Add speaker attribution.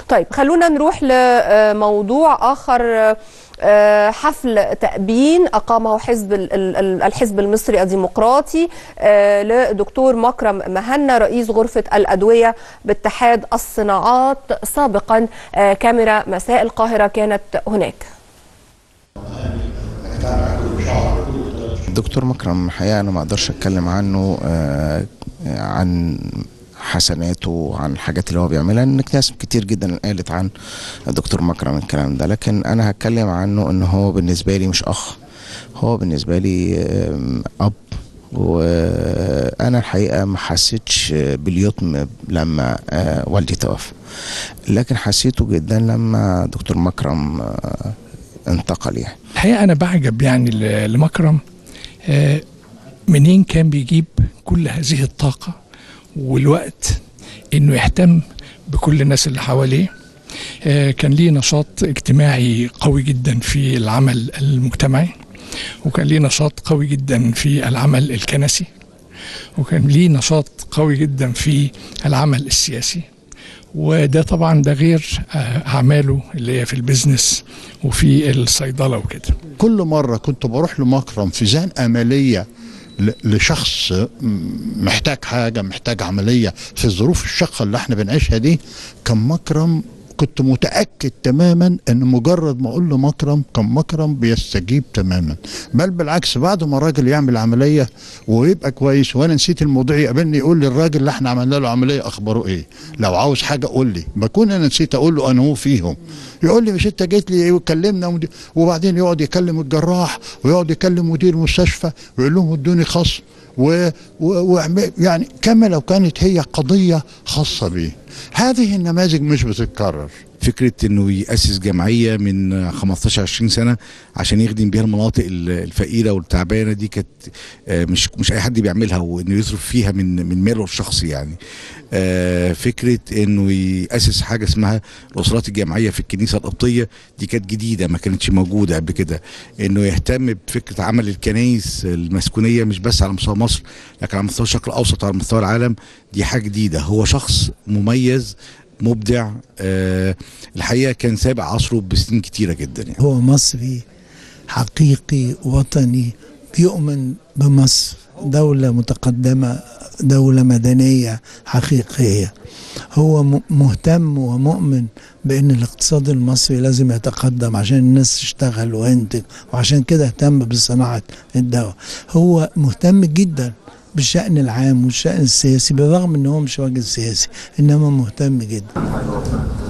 Speaker 1: طيب خلونا نروح لموضوع اخر آه، حفل تأبين أقامه حزب ال- ال- الحزب المصري الديمقراطي آه، لدكتور مكرم مهنا رئيس غرفة الأدوية باتحاد الصناعات سابقا آه، كاميرا مساء القاهرة كانت هناك
Speaker 2: الدكتور مكرم الحقيقه انا ما اقدرش اتكلم عنه آه، عن حسناته عن الحاجات اللي هو بيعملها ان ناس كتير جدا قالت عن الدكتور مكرم الكلام ده لكن انا هتكلم عنه ان هو بالنسبه لي مش اخ هو بالنسبه لي آم، اب وانا الحقيقه ما حسيتش باليتم لما آه، والدي توفى لكن حسيته جدا لما دكتور مكرم آه، انتقل يعني
Speaker 3: الحقيقه انا بعجب يعني ل- لمكرم آه، منين كان بيجيب كل هذه الطاقه والوقت انه يهتم بكل الناس اللي حواليه آه، كان ليه نشاط اجتماعي قوي جدا في العمل المجتمعي وكان ليه نشاط قوي جدا في العمل الكنسي وكان ليه نشاط قوي جدا في العمل السياسي وده طبعا ده غير آه، اعماله اللي هي في البيزنس وفي الصيدله وكده
Speaker 4: كل مرة كنت بروح لمكرم في زنقة مالية ل- لشخص م- محتاج حاجة محتاج عملية في الظروف الشاقة اللي احنا بنعيشها دي كان مكرم كنت متأكد تماما ان مجرد ما اقول له مكرم كان مكرم بيستجيب تماما بل بالعكس بعد ما الراجل يعمل عملية ويبقى كويس وانا نسيت الموضوع يقابلني يقول لي الراجل اللي احنا عملنا له عملية اخباره ايه لو عاوز حاجة قول لي بكون انا نسيت اقول له انا هو فيهم يقول لي مش انت جيت لي وكلمنا مدير وبعدين يقعد يكلم الجراح ويقعد يكلم مدير المستشفى ويقول لهم ادوني خصم و... و... و... يعني كما لو كانت هي قضية خاصة به هذه النماذج مش بتتكرر
Speaker 5: فكره انه ياسس جمعيه من 15 20 سنه عشان يخدم بيها المناطق ال- الفقيره والتعبانه دي كانت آه، مش مش اي حد بيعملها وانه يصرف فيها من من ماله الشخصي يعني آه، فكره انه ياسس حاجه اسمها الاسرات الجمعيه في الكنيسه القبطيه دي كانت جديده ما كانتش موجوده قبل كده انه يهتم بفكره عمل الكنائس المسكونيه مش بس على مستوى مصر لكن على مستوى الشرق الاوسط وعلى مستوى العالم دي حاجه جديده هو شخص مميز مبدع آه الحقيقه كان سابق عصره بسنين كتيره جدا يعني
Speaker 6: هو مصري حقيقي وطني بيؤمن بمصر دولة متقدمة دولة مدنية حقيقية هو م- مهتم ومؤمن بأن الاقتصاد المصري لازم يتقدم عشان الناس تشتغل وينتج وعشان كده اهتم بصناعة الدواء هو مهتم جدا بالشأن العام والشأن السياسي بالرغم ان هو مش راجل سياسي انما مهتم جدا